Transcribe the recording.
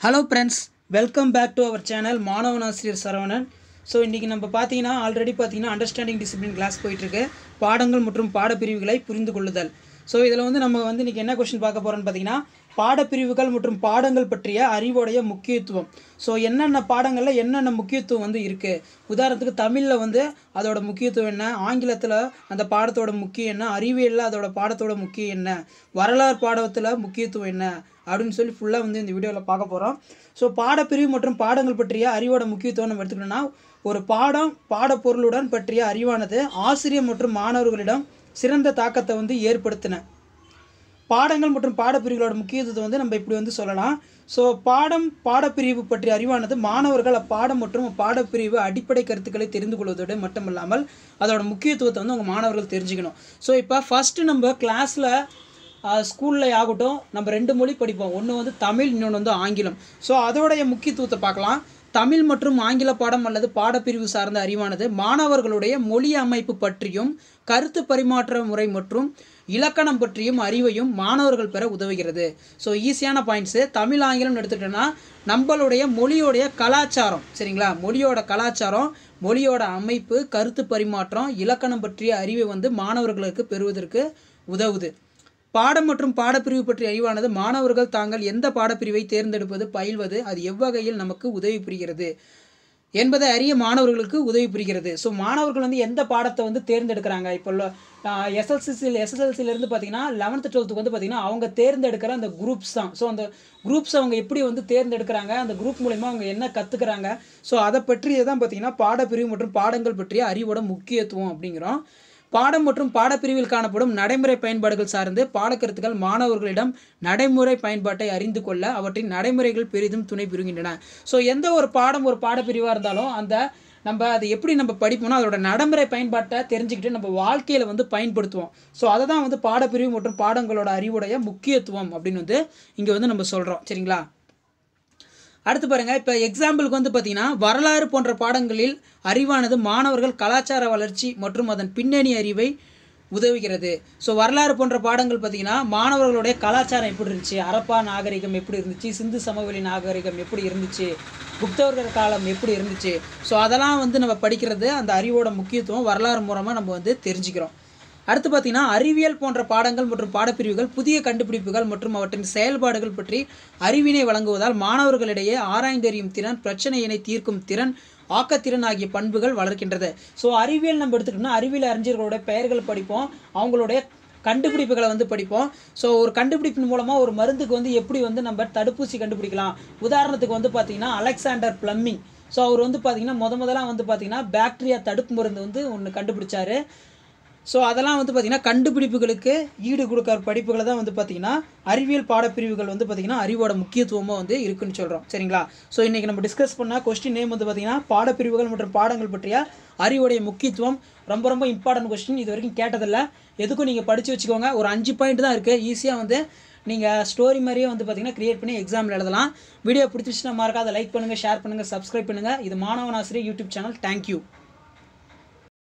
hello friends welcome back to our channel மாணவன் ஆசிரியர் Saravanan so இன்றைக்கி நம்ம பார்த்தீங்கன்னா ஆல்ரெடி பார்த்தீங்கன்னா அண்டர்ஸ்டாண்டிங் டிசிப்ளின் கிளாஸ் போயிட்டுருக்கு பாடங்கள் மற்றும் பாடப்பிரிவுகளை புரிந்து கொள்ளுதல் ஸோ இதில் வந்து நம்ம வந்து இன்றைக்கி என்ன கொஸ்டின் பார்க்க போகிறோம்னு பார்த்தீங்கன்னா பாடப்பிரிவுகள் மற்றும் பாடங்கள் பற்றிய அறிவோடைய முக்கியத்துவம் ஸோ என்னென்ன பாடங்களில் என்னென்ன முக்கியத்துவம் வந்து இருக்குது உதாரணத்துக்கு தமிழில் வந்து அதோட முக்கியத்துவம் என்ன ஆங்கிலத்தில் அந்த பாடத்தோட முக்கியம் என்ன அறிவியலில் அதோட பாடத்தோட முக்கியம் என்ன வரலாறு பாடத்தில் முக்கியத்துவம் என்ன அப்படின்னு சொல்லி ஃபுல்லாக வந்து இந்த வீடியோவில் பார்க்க போகிறோம் ஸோ பாடப்பிரிவு மற்றும் பாடங்கள் பற்றிய அறிவோட முக்கியத்துவம் நம்ம எடுத்துக்கணும்னா ஒரு பாடம் பாடப்பொருளுடன் பற்றிய அறிவானது ஆசிரியர் மற்றும் மாணவர்களிடம் சிறந்த தாக்கத்தை வந்து ஏற்படுத்தின பாடங்கள் மற்றும் பாடப்பிரிவுகளோட முக்கியத்துவத்தை வந்து நம்ம இப்படி வந்து சொல்லலாம் ஸோ பாடம் பாடப்பிரிவு பற்றிய அறிவானது மாணவர்கள் அப்பாடம் மற்றும் பாடப்பிரிவு அடிப்படை கருத்துக்களை தெரிந்து கொள்வதோடு மட்டுமல்லாமல் அதோட முக்கியத்துவத்தை வந்து அவங்க மாணவர்கள் தெரிஞ்சுக்கணும் ஸோ இப்போ ஃபஸ்ட்டு நம்ம கிளாஸில் ஸ்கூலில் ஆகட்டும் நம்ம ரெண்டு மொழி படிப்போம் ஒன்று வந்து தமிழ் இன்னொன்று வந்து ஆங்கிலம் ஸோ அதோடைய முக்கியத்துவத்தை பார்க்கலாம் தமிழ் மற்றும் ஆங்கில பாடம் அல்லது பாடப்பிரிவு சார்ந்த அறிவானது மாணவர்களுடைய மொழி அமைப்பு பற்றியும் கருத்து பரிமாற்ற முறை மற்றும் இலக்கணம் பற்றியும் அறிவையும் மாணவர்கள் பெற உதவுகிறது ஸோ ஈஸியான பாயிண்ட்ஸு தமிழ் ஆங்கிலம் எடுத்துக்கிட்டோன்னா நம்மளுடைய மொழியோடைய கலாச்சாரம் சரிங்களா மொழியோட கலாச்சாரம் மொழியோட அமைப்பு கருத்து பரிமாற்றம் இலக்கணம் பற்றிய அறிவை வந்து மாணவர்களுக்கு பெறுவதற்கு உதவுது பாடம் மற்றும் பாடப்பிரிவு பற்றிய அறிவானது மாணவர்கள் தாங்கள் எந்த பாடப்பிரிவை தேர்ந்தெடுப்பது பயில்வது அது எவ்வகையில் நமக்கு உதவி புரிகிறது என்பதை அறிய மாணவர்களுக்கு உதவி புரிகிறது ஸோ மாணவர்கள் வந்து எந்த பாடத்தை வந்து தேர்ந்தெடுக்கிறாங்க இப்போ எஸ்எல்சிசியில் எஸ்எஸ்எல்சிலேருந்து பார்த்தீங்கன்னா லெவன்த்து டுவெல்த்துக்கு வந்து பார்த்தீங்கன்னா அவங்க தேர்ந்தெடுக்கிற அந்த குரூப்ஸ் தான் ஸோ அந்த குரூப்ஸ் அவங்க எப்படி வந்து தேர்ந்தெடுக்கிறாங்க அந்த குரூப் மூலிமா அவங்க என்ன கற்றுக்குறாங்க ஸோ அதை பற்றியே தான் பார்த்தீங்கன்னா பாடப்பிரிவு மற்றும் பாடங்கள் பற்றிய அறிவோட முக்கியத்துவம் அப்படிங்கிறோம் பாடம் மற்றும் பாடப்பிரிவில் காணப்படும் நடைமுறை பயன்பாடுகள் சார்ந்து பாடக்கருத்துக்கள் மாணவர்களிடம் நடைமுறை பயன்பாட்டை அறிந்து கொள்ள அவற்றின் நடைமுறைகள் பெரிதும் துணை புரிகின்றன ஸோ எந்த ஒரு பாடம் ஒரு பாடப்பிரிவாக இருந்தாலும் அந்த நம்ம அதை எப்படி நம்ம படிப்போம்னா அதோட நடைமுறை பயன்பாட்டை தெரிஞ்சுக்கிட்டு நம்ம வாழ்க்கையில் வந்து பயன்படுத்துவோம் ஸோ அதை தான் வந்து பாடப்பிரிவு மற்றும் பாடங்களோட அறிவுடைய முக்கியத்துவம் அப்படின்னு வந்து இங்கே வந்து நம்ம சொல்கிறோம் சரிங்களா அடுத்து பாருங்கள் இப்போ எக்ஸாம்பிளுக்கு வந்து பார்த்திங்கன்னா வரலாறு போன்ற பாடங்களில் அறிவானது மாணவர்கள் கலாச்சார வளர்ச்சி மற்றும் அதன் பின்னணி அறிவை உதவுகிறது ஸோ வரலாறு போன்ற பாடங்கள் பார்த்திங்கன்னா மாணவர்களுடைய கலாச்சாரம் எப்படி இருந்துச்சு அரப்பா நாகரிகம் எப்படி இருந்துச்சு சிந்து சமவெளி நாகரிகம் எப்படி இருந்துச்சு குப்தவர்கள் காலம் எப்படி இருந்துச்சு ஸோ அதெல்லாம் வந்து நம்ம படிக்கிறது அந்த அறிவோட முக்கியத்துவம் வரலாறு மூலமாக நம்ம வந்து தெரிஞ்சுக்கிறோம் அடுத்து பார்த்தீங்கன்னா அறிவியல் போன்ற பாடங்கள் மற்றும் பாடப்பிரிவுகள் புதிய கண்டுபிடிப்புகள் மற்றும் அவற்றின் செயல்பாடுகள் பற்றி அறிவினை வழங்குவதால் மாணவர்களிடையே ஆராய்ந்தறியும் திறன் பிரச்சனையினை தீர்க்கும் திறன் ஆக்கத்திறன் ஆகிய பண்புகள் வளர்க்கின்றது ஸோ அறிவியல் நம்ம எடுத்துக்கிட்டோம்னா அறிவியல் அறிஞர்களோட பெயர்கள் படிப்போம் அவங்களுடைய கண்டுபிடிப்புகளை வந்து படிப்போம் ஸோ ஒரு கண்டுபிடிப்பின் மூலமாக ஒரு மருந்துக்கு வந்து எப்படி வந்து நம்ம தடுப்பூசி கண்டுபிடிக்கலாம் உதாரணத்துக்கு வந்து பார்த்திங்கன்னா அலெக்சாண்டர் பிளம்மிங் ஸோ அவர் வந்து பார்த்திங்கன்னா முத முதலாக வந்து பார்த்திங்கன்னா பாக்டீரியா தடுப்பு மருந்து வந்து ஒன்று கண்டுபிடிச்சாரு ஸோ அதெல்லாம் வந்து பார்த்திங்கன்னா கண்டுபிடிப்புகளுக்கு ஈடு கொடுக்குற படிப்புகளை தான் வந்து பார்த்திங்கன்னா அறிவியல் பாடப்பிரிவுகள் வந்து பார்த்திங்கன்னா அறிவோட முக்கியத்துவமாக வந்து இருக்குன்னு சொல்கிறோம் சரிங்களா ஸோ இன்றைக்கி நம்ம டிஸ்கஸ் பண்ண கொஸ்டின் நேம் வந்து பார்த்திங்கன்னா பாடப்பிரிவுகள் மற்றும் பாடங்கள் பற்றிய அறிவுடைய முக்கியத்துவம் ரொம்ப ரொம்ப இம்பார்ட்டன்ட் கொஸ்டின் இது வரைக்கும் கேட்டதில்லை எதுக்கும் நீங்கள் படித்து வச்சுக்கோங்க ஒரு அஞ்சு பாயிண்ட் தான் இருக்குது ஈஸியாக வந்து நீங்கள் ஸ்டோரி மாதிரியே வந்து பார்த்திங்கன்னா க்ரியேட் பண்ணி எக்ஸாமில் எழுதலாம் வீடியோ பிடிச்சிச்சுன்னா மறக்காத லைக் பண்ணுங்கள் ஷேர் பண்ணுங்கள் சப்ஸ்கிரைப் பண்ணுங்கள் இது மாணவன் ஆசிரியர் யூடியூப் சேனல் தேங்க்யூ